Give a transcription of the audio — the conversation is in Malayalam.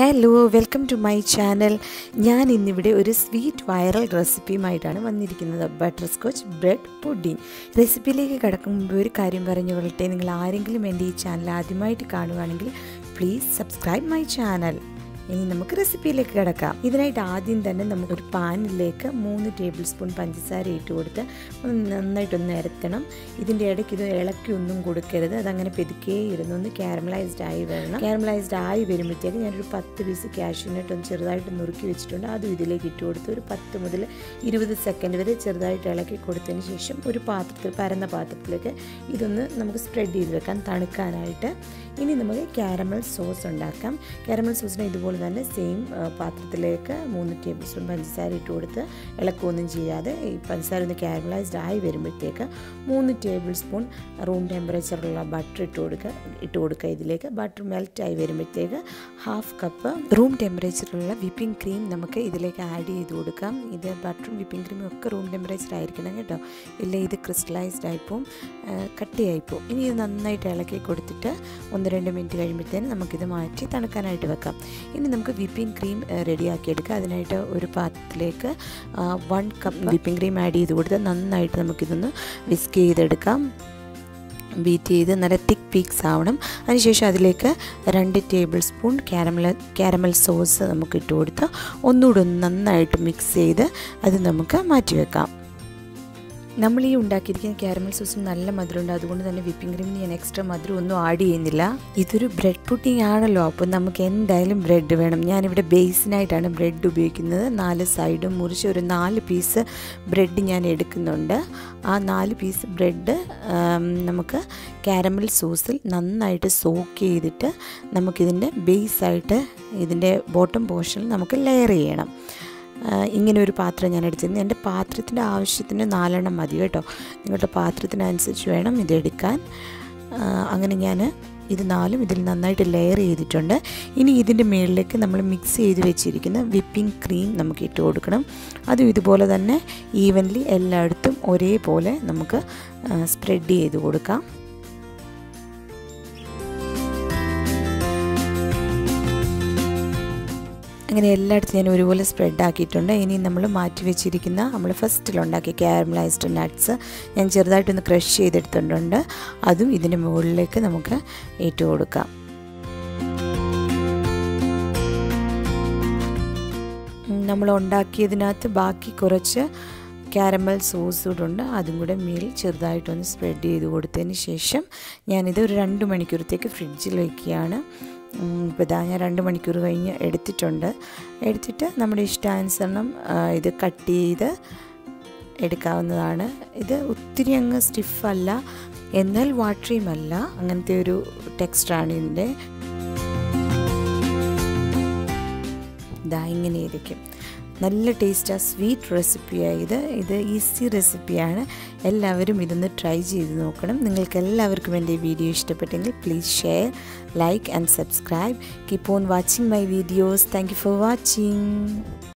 hello welcome to my channel ഞാൻ ഇന്നിവിടെ ഒരു സ്വീറ്റ് വൈറൽ റെസിപ്പിയുമായിട്ടാണ് വന്നിരിക്കുന്നത് ബട്ടർ സ്കോച്ച് ബ്രെഡ് പുഡിംഗ് റെസിപ്പിയിലേക്ക് കിടക്കും മുമ്പ് ഒരു കാര്യം പറഞ്ഞു കൊള്ളട്ടെ നിങ്ങൾ ആരെങ്കിലും എൻ്റെ ഈ ചാനൽ ആദ്യമായിട്ട് കാണുകയാണെങ്കിൽ പ്ലീസ് സബ്സ്ക്രൈബ് മൈ ചാനൽ ഇനി നമുക്ക് റെസിപ്പിയിലേക്ക് കിടക്കാം ഇതിനായിട്ട് ആദ്യം തന്നെ നമുക്കൊരു പാനിലേക്ക് മൂന്ന് ടേബിൾ സ്പൂൺ പഞ്ചസാര ഇട്ട് കൊടുത്ത് ഒന്ന് നന്നായിട്ടൊന്ന് നിരത്തണം ഇതിൻ്റെ ഇടയ്ക്ക് ഇത് ഇളക്കി ഒന്നും കൊടുക്കരുത് അതങ്ങനെ പെതുക്കേ ഇരുന്ന് ഒന്ന് ക്യാരമലൈസ്ഡ് ആയി വരണം ക്യാരമലൈസ്ഡ് ആയി വരുമ്പോഴത്തേക്ക് ഞാനൊരു പത്ത് പീസ് കാഷ്യൂനട്ട് ഒന്ന് ചെറുതായിട്ട് നുറുക്കി വെച്ചിട്ടുണ്ട് അതും ഇതിലേക്ക് ഇട്ട് കൊടുത്ത് ഒരു പത്ത് മുതൽ ഇരുപത് സെക്കൻഡ് വരെ ചെറുതായിട്ട് ഇളക്കി കൊടുത്തതിന് ശേഷം ഒരു പാത്രത്തിൽ പരന്ന പാത്രത്തിലേക്ക് ഇതൊന്ന് നമുക്ക് സ്പ്രെഡ് ചെയ്ത് വെക്കാം തണുക്കാനായിട്ട് ഇനി നമുക്ക് ക്യാരമൽ സോസ് ഉണ്ടാക്കാം ക്യാരമൽ സോസിനെ ഇതുപോലെ തന്നെ സെയിം പാത്രത്തിലേക്ക് മൂന്ന് ടേബിൾ സ്പൂൺ പഞ്ചസാര ഇട്ട് കൊടുത്ത് ഇളക്കുകയൊന്നും ചെയ്യാതെ ഈ പഞ്ചസാര ഒന്ന് ക്യാരമലൈസ്ഡ് ആയി വരുമ്പോഴത്തേക്ക് മൂന്ന് ടേബിൾ സ്പൂൺ റൂം ടെമ്പറേച്ചറിലുള്ള ബട്ടർ ഇട്ട് കൊടുക്കുക ഇട്ട് കൊടുക്കുക ഇതിലേക്ക് ബട്ടർ മെൽറ്റ് ആയി വരുമ്പോഴത്തേക്ക് ഹാഫ് കപ്പ് റൂം ടെമ്പറേച്ചറിലുള്ള വിപ്പിംഗ് ക്രീം നമുക്ക് ഇതിലേക്ക് ആഡ് ചെയ്ത് കൊടുക്കാം ഇത് ബട്ടറും വിപ്പിംഗ് ക്രീമും ഒക്കെ റൂം ടെമ്പറേച്ചർ ആയിരിക്കണം കേട്ടോ ഇല്ല ഇത് ക്രിസ്റ്റലൈസ്ഡ് ആയിപ്പോവും കട്ടിയായിപ്പോവും ഇനി ഇത് നന്നായിട്ട് ഇളക്കി കൊടുത്തിട്ട് ഒന്ന് രണ്ട് മിനിറ്റ് കഴിയുമ്പോഴത്തേന് നമുക്കിത് മാറ്റി തണുക്കാനായിട്ട് വെക്കാം ഇനി നമുക്ക് വിപ്പിംഗ് ക്രീം റെഡിയാക്കി എടുക്കാം അതിനായിട്ട് ഒരു പാത്രത്തിലേക്ക് one cup whipping cream add ചെയ്ത് കൊടുത്ത് നന്നായിട്ട് നമുക്കിതൊന്ന് വിസ്ക് ചെയ്തെടുക്കാം ബീറ്റ് ചെയ്ത് നല്ല തിക്ക് പീക്സ് ആവണം അതിനുശേഷം അതിലേക്ക് രണ്ട് tablespoon caramel caramel sauce നമുക്ക് ഇട്ട് കൊടുത്ത് ഒന്നുകൂടെ ഒന്ന് നന്നായിട്ട് മിക്സ് ചെയ്ത് അത് നമുക്ക് മാറ്റി വെക്കാം നമ്മൾ ഈ ഉണ്ടാക്കിയിരിക്കുന്ന ക്യാരമൽ സോസിന് നല്ല മധുരമുണ്ട് അതുകൊണ്ട് തന്നെ വിപ്പിംഗ് ക്രീമിന് ഞാൻ എക്സ്ട്രാ മധുരം ഒന്നും ആഡ് ചെയ്യുന്നില്ല ഇതൊരു ബ്രെഡ് പുഡിംഗ് ആണല്ലോ അപ്പോൾ നമുക്ക് എന്തായാലും ബ്രെഡ് വേണം ഞാനിവിടെ ബേസിനായിട്ടാണ് ബ്രെഡ് ഉപയോഗിക്കുന്നത് നാല് സൈഡും മുറിച്ച് ഒരു നാല് പീസ് ബ്രെഡ് ഞാൻ എടുക്കുന്നുണ്ട് ആ നാല് പീസ് ബ്രെഡ് നമുക്ക് ക്യാരമൽ സോസിൽ നന്നായിട്ട് സോക്ക് ചെയ്തിട്ട് നമുക്കിതിൻ്റെ ബേസായിട്ട് ഇതിൻ്റെ ബോട്ടം പോർഷനിൽ നമുക്ക് ലെയർ ചെയ്യണം ഇങ്ങനെ ഒരു പാത്രം ഞാൻ എടുത്തിരുന്നു എൻ്റെ പാത്രത്തിൻ്റെ ആവശ്യത്തിന് നാലെണ്ണം മതി കേട്ടോ നിങ്ങളുടെ പാത്രത്തിനനുസരിച്ച് വേണം ഇതെടുക്കാൻ അങ്ങനെ ഞാൻ ഇത് നാലും ഇതിൽ നന്നായിട്ട് ലെയർ ചെയ്തിട്ടുണ്ട് ഇനി ഇതിൻ്റെ മുകളിലേക്ക് നമ്മൾ മിക്സ് ചെയ്ത് വെച്ചിരിക്കുന്ന വിപ്പിംഗ് ക്രീം നമുക്ക് ഇട്ട് കൊടുക്കണം അതും ഇതുപോലെ തന്നെ ഈവൻലി എല്ലായിടത്തും ഒരേപോലെ നമുക്ക് സ്പ്രെഡ് ചെയ്ത് കൊടുക്കാം അങ്ങനെ എല്ലായിടത്തും ഞാൻ ഒരുപോലെ സ്പ്രെഡ് ആക്കിയിട്ടുണ്ട് ഇനി നമ്മൾ മാറ്റി വെച്ചിരിക്കുന്ന നമ്മൾ ഫസ്റ്റിലുണ്ടാക്കിയ ക്യാരമലൈസ്ഡ് നട്ട്സ് ഞാൻ ചെറുതായിട്ടൊന്ന് ക്രഷ് ചെയ്തെടുത്തിട്ടുണ്ട് അതും ഇതിൻ്റെ മുകളിലേക്ക് നമുക്ക് ഇട്ട് കൊടുക്കാം നമ്മൾ ഉണ്ടാക്കിയതിനകത്ത് ബാക്കി കുറച്ച് ക്യാരമൽ സോസ് കൂടെ ഉണ്ട് അതും കൂടെ മേൽ ചെറുതായിട്ടൊന്ന് സ്പ്രെഡ് ചെയ്ത് കൊടുത്തതിന് ശേഷം ഞാനിത് ഒരു രണ്ട് മണിക്കൂറത്തേക്ക് ഫ്രിഡ്ജിൽ വയ്ക്കുകയാണ് ഇപ്പോൾ ഇതാ ഞാൻ രണ്ട് മണിക്കൂർ കഴിഞ്ഞ് എടുത്തിട്ടുണ്ട് എടുത്തിട്ട് നമ്മുടെ ഇഷ്ടാനുസരണം ഇത് കട്ട് ചെയ്ത് എടുക്കാവുന്നതാണ് ഇത് ഒത്തിരി അങ്ങ് സ്റ്റിഫല്ല എന്നാൽ വാട്ടറിയുമല്ല അങ്ങനത്തെ ഒരു ടെക്സ്റ്റാണ് ഇതിൻ്റെ ഇതാ ഇങ്ങനെ ഇരിക്കും നല്ല ടേസ്റ്റാണ് സ്വീറ്റ് റെസിപ്പിയാണ് ഇത് ഇത് ഈസി റെസിപ്പിയാണ് എല്ലാവരും ഇതൊന്ന് ട്രൈ ചെയ്ത് നോക്കണം നിങ്ങൾക്ക് എല്ലാവർക്കും എൻ്റെ വീഡിയോ ഇഷ്ടപ്പെട്ടെങ്കിൽ please share like and subscribe keep on watching my videos thank you for watching